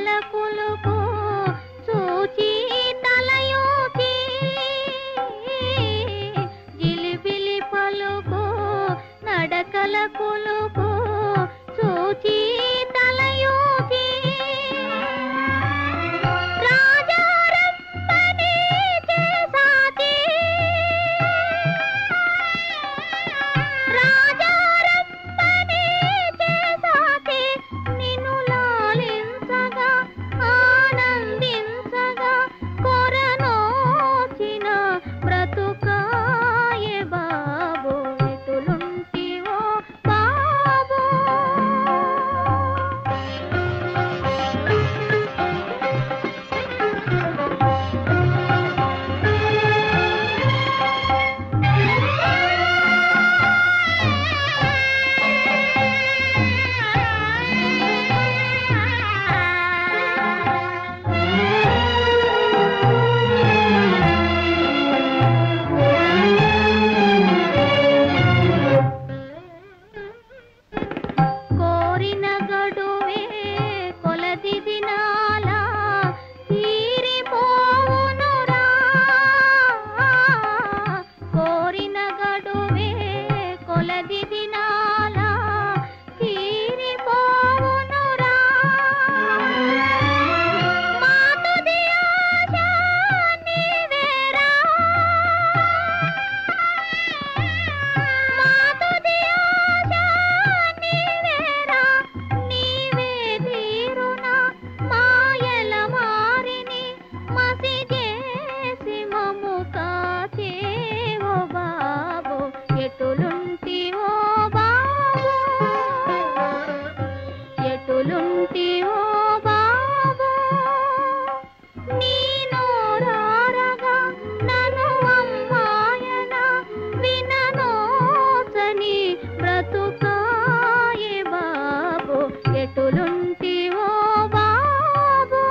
నడకల కులుకు చూచి తలయూచి జిలిబిలి పలుకు నడకల కులుకు చూచి తలయూచి రాజారంభని చేసాచి రాజారంభని చేసాచి నిన్ను లాలించగా ఆనందించగా కొరనోచిన బ్రతుకాయే బాబు ఎటులుంటివో బాబు కోరిన గడువే కొలది దినాల తీరిపోవునురా కోరిన గడువే కొలది దినాల తీరిపోవునురా మాతుది ఆశ నీవేరా మాతుది ఆశ నీవేరా నీవే తీరునా మాయల మారిని మసి చేసి మము కాచేవో బాబు ఎటులుంటివో బాబు ఎటులుంటివో బాబు నీ నోరారగా నన్ను అమ్మాయన విననోసని బ్రతుకాయే బాబు ఎటులుంటివో బాబు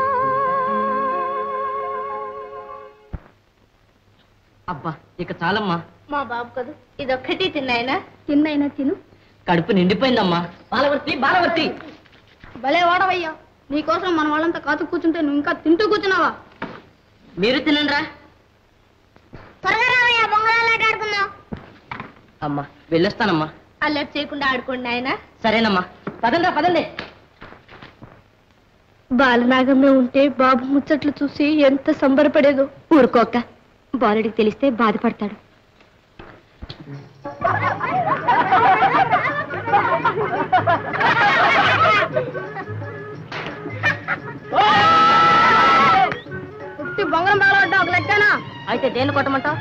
అబ్బా ఇక చాలమ్మా మా బాబు కదూ ఇదొక్కటి తిన్నాయనా తిన్నాయినా తిను కడుపు నిండిపోయిందమ్మా బాలవర్తి బాలవర్తి భలే వాడవయ్యా నీకోసం మన వాళ్ళంతా కాతు కూర్చుంటే నువ్వు ఇంకా తింటూ కూర్చున్నావా మీరు తినండి రా త్వరగా రావయ్యా బొంగరాలు ఆడుకుందాం అమ్మా వెళ్ళొస్తానమ్మా అల్లరి చేయకుండా ఆడుకోండి ఆయన సరేనమ్మా పదండ్రా పదండి బాలనాగమే ఉంటే బాబు ముచ్చట్లు చూసి ఎంత సంబరపడేదో ఊరుకోక బాలుడికి తెలిస్తే బాధపడతాడు ఉట్టి బొంగరం బాగా ఒక లెక్కనా అయితే దేన్ని కొట్టమంటావు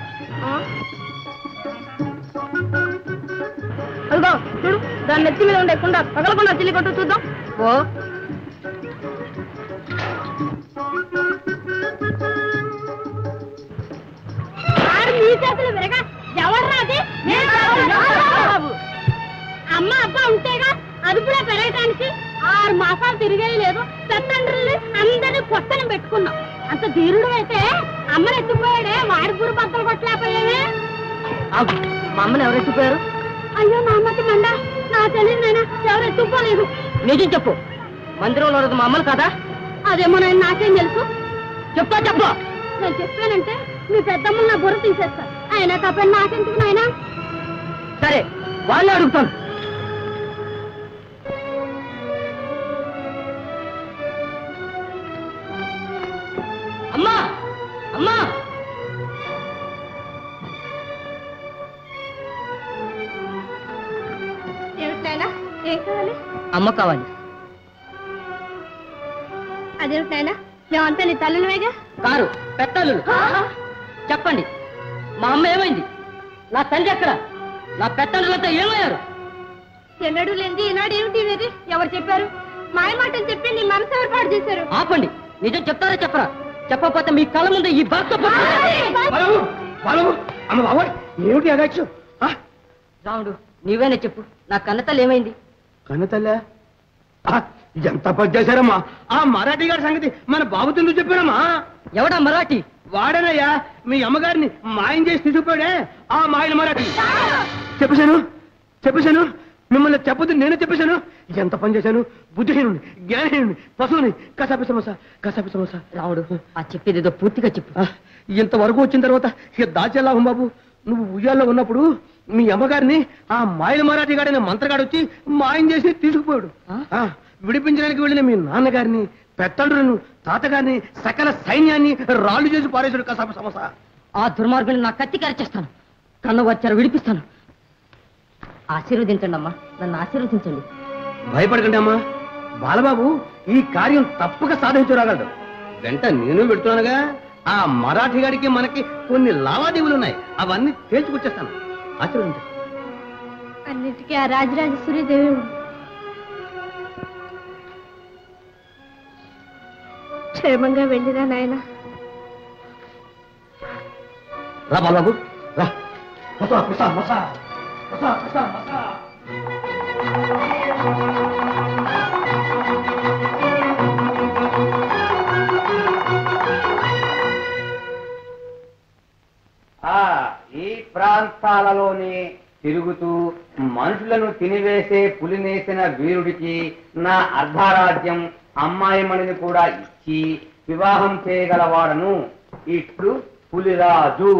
అదిగో చూడు దాని నెత్తి మీద ఉండే కుండ పగలకుండా చిల్లి కొట్టు చూద్దాం ఓ ఆరు మీ చేతులు విరగా ఎవర్రా అది అమ్మ అబ్బా ఉంటేగా అదుపులో పెరగటానికి ఆరు మాసాలు తిరిగే లేదు పెత్తండ్రుల్ని అందరినీ పొట్టని పెట్టుకున్నాం అంత ధీరుడు అయితే అమ్మని ఎత్తిపోయాడే వాడి గురి బద్దలు కొట్టలేకపోయావే ఆగు. మా అమ్మని ఎవరు ఎత్తిపోయారు అయ్యో నా అమ్మకి మండ నా తెలియదు నాయన ఎవరు ఎత్తుకోలేదు నిజం చెప్పు మందిరంలో ఉన్నది మా అమ్మలు కదా అదేమో నాయన నాకేం తెలుసు చెప్తా చెప్పు నేను చెప్పానంటే మీ పెద్దమ్మ నా బుర్ర తీసేస్తా అయినా తప్పని నాకెందుకు నాయనా సరే వాళ్ళే అడుగుతాను అమ్మా అమ్మా ఏమిటి నాయనా ఏం కావాలి అమ్మ కావాలి అదేమిటి నాయనా మేమంతా నీ తల్లులవేగా కారు పెట్టాలు చెప్పండి మా అమ్మ ఏమైంది నా తండ్రి ఎక్కడ నా పెట్టాలంతా ఏమయ్యారు ఎన్నడూ లేనిది ఈనాడు ఏమిటి ఇది ఎవరు చెప్పారు మాయ మాటలు చెప్పి నీ మనసు ఎవరు పాడు చేశారు ఆపండి నిజం చెప్తారా చెప్పరా చెప్పకపోతే మీ కళ్ళ ముందు ఈ బాక్స్ బలము బలము అమ్మ బాబోయ్ ఏమిటి అగచ్చు రాముడు నీవేనే చెప్పు నా కన్నతల్లి ఏమైంది కన్నతల్లే ఆ, ఎంత పని చేశారమ్మా ఆ మరాఠీ గారి సంగతి మన బాబు ఎందుకు చెప్పారమ్మా ఎవడా మరాఠీ వాడేనయ్యా మీ అమ్మగారిని మాయం చేసి తీసుకుపోయాడే ఆ మాయన మరాఠీ చెప్పేశాను చెప్పేశాను మిమ్మల్ని చెప్పదు నేను చెప్పేశాను ఎంత పని చేశాను బుద్ధిహీనుని జ్ఞానహీనుని పశువుని కసాపి సమస్య కసాపి సమస్య రాముడు ఆ చెప్పేది ఏదో పూర్తిగా చెప్పు ఆ, ఇంతవరకు వచ్చిన తర్వాత ఇక దాచే లాభం బాబు నువ్వు ఉయ్యాల్లో ఉన్నప్పుడు మీ అమ్మగారిని ఆ మాయల మరాఠీ గాడైన మంత్రగాడు వచ్చి మాయం చేసి తీసుకుపోయాడు ఆ? ఆ, విడిపించడానికి వెళ్ళిన మీ నాన్నగారిని పెత్తండ్రులను తాతగారిని సకల సైన్యాన్ని రాళ్ళు చేసి పారేశాడు కసాపి సమస్య ఆ దుర్మార్గుని నా కత్తి కరిచేస్తాను కన్ను వచ్చారు విడిపిస్తాను ఆశీర్వదించండి అమ్మా నన్ను ఆశీర్వదించండి భయపడకండి అమ్మా బాలబాబు ఈ కార్యం తప్పక సాధించరాగలడు వెంట నేను పెడుతున్నానుగా ఆ మరాఠీ గారికి మనకి కొన్ని లావాదేవీలు ఉన్నాయి అవన్నీ తేల్చుకొచ్చేస్తాను ఆశీర్వదించండి అన్నిటికీ ఆ రాజరాజేశ్వరి దేవి క్షేమంగా వెళ్ళిరా నాయన రా బాలబాబు రా మసా, మసా, మసా. మసా, మసా, మసా. ఆ ఈ ప్రాంతాలలోనే తిరుగుతూ మనుషులను తినివేసే పులినేసిన వీరుడికి నా అర్ధరాజ్యం అమ్మాయిమణిని కూడా ఇచ్చి వివాహం చేయగలవాడను ఇట్లు పులిరాజు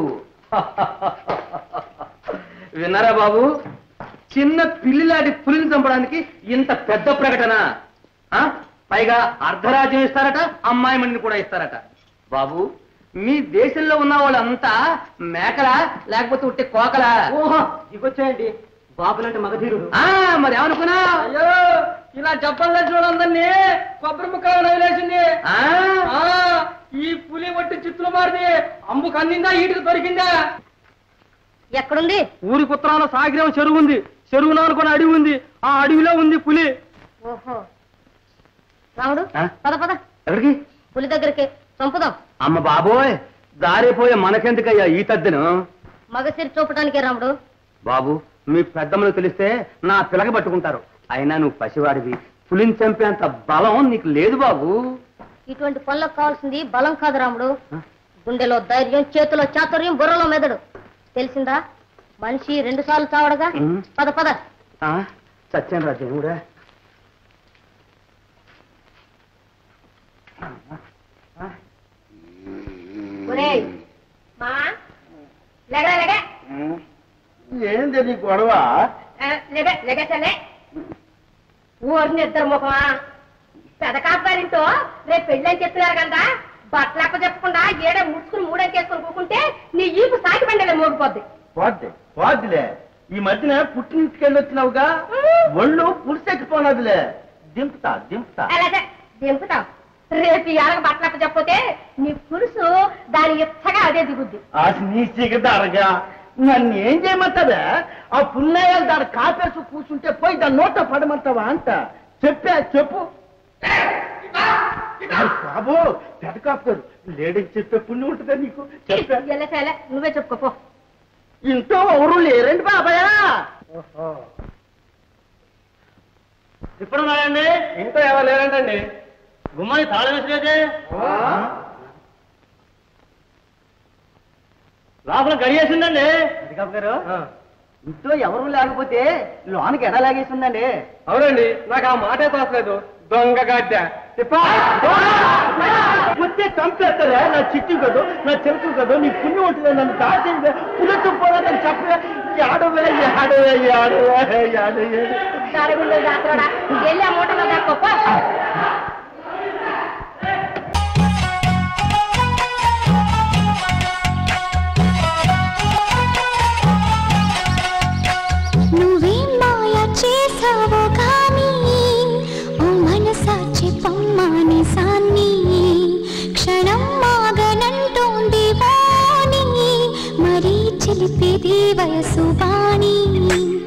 విన్నారా బాబు చిన్న పిల్లిలాంటి పులిని చంపడానికి ఇంత పెద్ద ప్రకటన ఆ? పైగా అర్ధరాజ్యం ఇస్తారట అమ్మాయి మణిని కూడా ఇస్తారట బాబు మీ దేశంలో ఉన్న వాళ్ళంతా మేకలా లేకపోతే ఉట్టి కోకలా ఓహో ఇగొచ్చాయండి బాబులంటే మగధీరుడు ఆ మరి ఏమనుకున్నా అయ్యో ఇలా చెప్పలేదు చూడందరినీ కొబ్బరి ముక్కలు వదిలేసింది ఆ? ఆ, ఈ పులి వట్టి చిత్తులు మారింది అమ్ముకు అందిందా ఈటికి దొరికిందా ఎక్కడుంది ఊరి కుత్రాల సాగిరం చెరువు ఉంది చెరువు నానుకున్న అడవి ఉంది ఆ అడవిలో ఉంది పులి ఓహో రాముడు ఆ? పద పద ఎక్కడికి పులి దగ్గరికి చంపుదాం అమ్మ బాబోయ్ దారిపోయే మనకెందుకయ్యా ఈ తద్దెను మగసిరి చూపడానికే రాముడు బాబు మీ పెద్దమ్మలు తెలిస్తే నా పిలక పట్టుకుంటారు అయినా నువ్వు పసివాడివి పులిని చంపేంత బలం నీకు లేదు బాబు ఇటువంటి పనులకు కావాల్సింది బలం కాదు రాముడు గుండెలో ధైర్యం చేతిలో చాతుర్యం బుర్రలో మెదడు తెలిసిందా మనిషి రెండు సార్లు చావడగా ఉమ్. పద పద ఆ, సత్యం రా దేవుడా ఒరేయ్, మా లెగరా లెగ ఏంది నీ గొడవ ఆ, లెగ లెగసలే ఊరిని ఇద్దరు ముఖమా పెదకాపారింటో రేపు పెళ్ళని చెప్తున్నారు కదా బట్టలప్ప చెప్పకుండా ఏడే ముడుచుకుని మూడేసుకొని కూకుంటే నీ ఈపు సాకి బండలే మోగిపోద్ది పోద్ది పోద్దిలే ఈ మధ్యన పుట్టింటికి వెళ్ళొచ్చినావుగా ఒళ్ళు పులిసెక్కిపోనదిలే దింపుతా దింపుతా అలాగే దింపుతాం రేపు ఈ ఆడక బట్టలప్ప చెప్పపోతే నీ పురుషు దాని ఎచ్చగా అదే దిగుద్ది ఆ నీ సిగదారగా నన్ను ఏం చేయమంటావే ఆ పుల్లయ్యలు దాని కాపేసి కూర్చుంటే పోయి దాని నోట పడమంటావా అంట చెప్పా చెప్పు అయ్ బాబు పెద్ద కాపుతారు లేడీకి చెప్పే పుణ్యం ఉంటుందా నీకు చెప్పా ఎల్లసేలే నువ్వే చెప్పుకోపో ఇంట్లో ఎవరు లేరండి బాబాయా ఇప్పుడు ఉన్నాయండి ఇంట్లో ఎవరు లేరంటండి గుమ్మాయి తాళం వేసిలేదే లోపల గడియేసిందండి గారు ఇంట్లో ఎవరు లేకపోతే లోనికి ఎడలాగేసిందండి అవునండి నాకు ఆ మాటే తోసలేదు దొంగ గడ్డ వచ్చే చంపేస్తారా నా చిట్టి కదా నా చెరుకు కదా నీ పుణ్యం ఉంటుంది నన్ను దాచేది పులతో పోలేదని చెప్పే ఆడవే ఆడవే ఆడవే ఆడవే దారుగుండు జాతరడా వెళ్ళి ఆ మూటలో దాక్కోపో నువ్వేం మాయ చేసావో కానీ ఓ మనసా చెప్పమ్మాని సాన్ని క్షణం మాగనంటోంది వాణి మరీ చిలిపిది వయసు వాణి